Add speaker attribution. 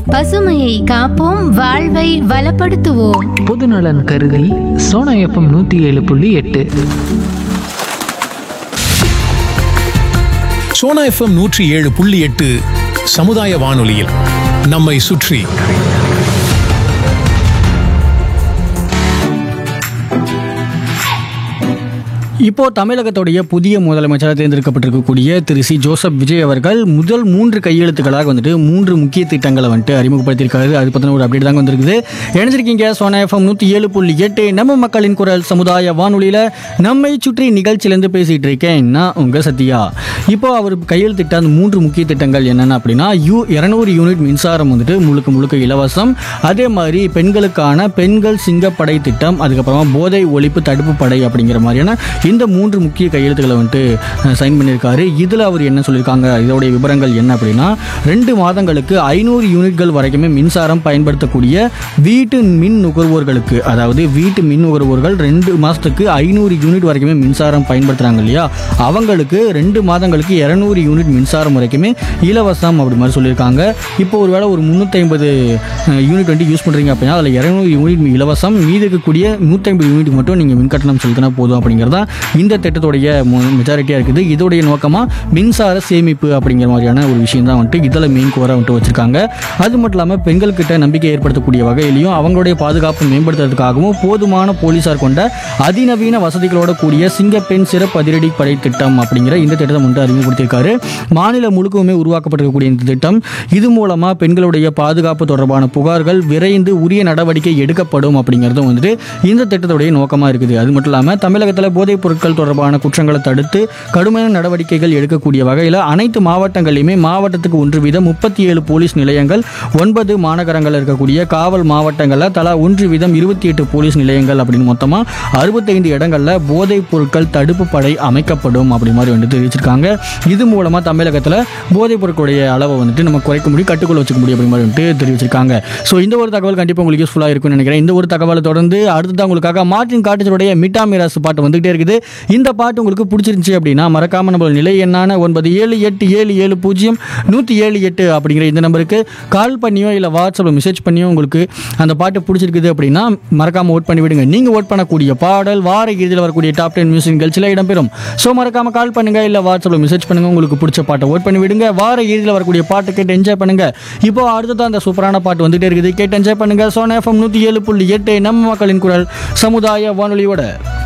Speaker 1: பசுமையை காப்போம் வாழ்வை வளப்படுத்துவோம்
Speaker 2: பொதுநலன் கருதி சோனா எஃப்எம் நூற்றி ஏழு புள்ளி எட்டு
Speaker 3: சோனா எஃப்எம் நூற்றி ஏழு புள்ளி எட்டு சமுதாய வானொலியில் நம்மை சுற்றி
Speaker 4: இப்போ தமிழகத்துடைய புதிய முதலமைச்சராக தேர்ந்தெடுக்கப்பட்டிருக்கக்கூடிய திரு சி ஜோசப் விஜய் அவர்கள் முதல் மூன்று கையெழுத்துக்களாக வந்துட்டு மூன்று முக்கிய திட்டங்களை வந்துட்டு அறிமுகப்படுத்தியிருக்காரு அது பற்றின ஒரு அப்டேட் தாங்க வந்திருக்குது இணைஞ்சிருக்கீங்க சோனா எஃப்எம் நூற்றி ஏழு புள்ளி எட்டு நம்ம மக்களின் குரல் சமுதாய வானொலியில் நம்மை சுற்றி நிகழ்ச்சியிலேருந்து பேசிகிட்டு இருக்கேன் நான் உங்கள் சத்யா இப்போ அவர் கையெழுத்திட்ட அந்த மூன்று முக்கிய திட்டங்கள் என்னென்ன அப்படின்னா யூ இரநூறு யூனிட் மின்சாரம் வந்துட்டு முழுக்க முழுக்க இலவசம் அதே மாதிரி பெண்களுக்கான பெண்கள் சிங்கப்படை திட்டம் அதுக்கப்புறமா போதை ஒழிப்பு தடுப்பு படை அப்படிங்கிற மாதிரியான இந்த மூன்று முக்கிய கையெழுத்துக்களை வந்துட்டு சைன் பண்ணியிருக்காரு இதில் அவர் என்ன சொல்லியிருக்காங்க இதோடைய விவரங்கள் என்ன அப்படின்னா ரெண்டு மாதங்களுக்கு ஐநூறு யூனிட்கள் வரைக்குமே மின்சாரம் பயன்படுத்தக்கூடிய வீட்டு மின் நுகர்வோர்களுக்கு அதாவது வீட்டு மின் நுகர்வோர்கள் ரெண்டு மாதத்துக்கு ஐநூறு யூனிட் வரைக்குமே மின்சாரம் பயன்படுத்துகிறாங்க இல்லையா அவங்களுக்கு ரெண்டு மாதங்களுக்கு இரநூறு யூனிட் மின்சாரம் வரைக்குமே இலவசம் அப்படி மாதிரி சொல்லியிருக்காங்க இப்போ ஒருவேளை ஒரு முந்நூற்றி ஐம்பது யூனிட் வந்து யூஸ் பண்ணுறீங்க அப்படின்னா அதில் இரநூறு யூனிட் இலவசம் மீதி இருக்கக்கூடிய நூற்றி ஐம்பது யூனிட் மட்டும் நீங்கள் மின் கட்டணம் செலுத்தினா போதும் அப்படிங்கிறதா இந்த திட்டத்துடைய மெஜாரிட்டியாக இருக்குது இதோடைய நோக்கமாக மின்சார சேமிப்பு அப்படிங்கிற மாதிரியான ஒரு விஷயம் தான் வந்துட்டு இதில் மெயின் கோராக வந்துட்டு வச்சுருக்காங்க அது மட்டும் இல்லாமல் பெண்கள்கிட்ட நம்பிக்கை ஏற்படுத்தக்கூடிய வகையிலையும் அவங்களுடைய பாதுகாப்பு மேம்படுத்துறதுக்காகவும் போதுமான போலீசார் கொண்ட அதிநவீன வசதிகளோட கூடிய சிங்கப்பெண் சிறப்பு அதிரடி படை திட்டம் அப்படிங்கிற இந்த திட்டத்தை வந்துட்டு அறிமுகப்படுத்தியிருக்காரு மாநிலம் முழுக்கவுமே உருவாக்கப்பட்டிருக்கக்கூடிய இந்த திட்டம் இது மூலமாக பெண்களுடைய பாதுகாப்பு தொடர்பான புகார்கள் விரைந்து உரிய நடவடிக்கை எடுக்கப்படும் அப்படிங்கிறதும் வந்துட்டு இந்த திட்டத்துடைய நோக்கமாக இருக்குது அது மட்டும் இல்லாமல் தமிழகத்தில் போதைப் பொருட்கள் தொடர்பான குற்றங்களை தடுத்து கடுமையான நடவடிக்கைகள் எடுக்கக்கூடிய வகையில் அனைத்து மாவட்டங்களிலுமே மாவட்டத்துக்கு ஒன்று வீதம் முப்பத்தி ஏழு போலீஸ் நிலையங்கள் ஒன்பது மாநகரங்களில் இருக்கக்கூடிய காவல் மாவட்டங்களில் தலா ஒன்று வீதம் இருபத்தி எட்டு போலீஸ் நிலையங்கள் அப்படின்னு மொத்தமாக அறுபத்தைந்து இடங்களில் போதைப் பொருட்கள் தடுப்பு படை அமைக்கப்படும் அப்படி மாதிரி வந்துட்டு தெரிவிச்சிருக்காங்க இது மூலமாக தமிழகத்தில் போதைப் பொருட்களுடைய அளவை வந்துட்டு நம்ம குறைக்க முடியும் கட்டுக்குள்ள வச்சுக்க முடியும் அப்படி மாதிரி வந்துட்டு தெரிவிச்சிருக்காங்க ஸோ இந்த ஒரு தகவல் கண்டிப்பாக உங்களுக்கு யூஸ்ஃபுல்லாக இருக்கும்னு நினைக்கிறேன் இந்த ஒரு தகவலை தொடர்ந்து அடுத்ததான் உங்களுக்காக மார்டின் காட்டேஜருடைய மிட்டா மிராஸ் பாட்டு வந்துகிட்டே இருக்குது இந்த பாட்டு உங்களுக்கு பிடிச்சிருந்துச்சி அப்படின்னா மறக்காம நம்ம நிலை எண்ணான ஒன்பது ஏழு எட்டு ஏழு ஏழு பூஜ்ஜியம் நூற்றி ஏழு எட்டு அப்படிங்கிற இந்த நம்பருக்கு கால் பண்ணியோ இல்லை வாட்ஸ்அப்பில் மெசேஜ் பண்ணியோ உங்களுக்கு அந்த பாட்டு பிடிச்சிருக்குது அப்படின்னா மறக்காம ஓட் பண்ணி விடுங்க நீங்கள் ஓட் பண்ணக்கூடிய பாடல் வார இறுதியில் வரக்கூடிய டாப் டென் மியூசிக் நிகழ்ச்சியில் இடம்பெறும் ஸோ மறக்காம கால் பண்ணுங்க இல்லை வாட்ஸ்அப்பில் மெசேஜ் பண்ணுங்க உங்களுக்கு பிடிச்ச பாட்டை ஓட் பண்ணி விடுங்க வார இறுதியில் வரக்கூடிய பாட்டு கேட்டு என்ஜாய் பண்ணுங்க இப்போ அடுத்ததான் அந்த சூப்பரான பாட்டு வந்துட்டே இருக்குது கேட்டு என்ஜாய் பண்ணுங்க சோனா எஃப்எம் நூற்றி ஏழு புள்ளி எட்டு நம்ம மக்களின் குரல் சமுதாய வானொலியோட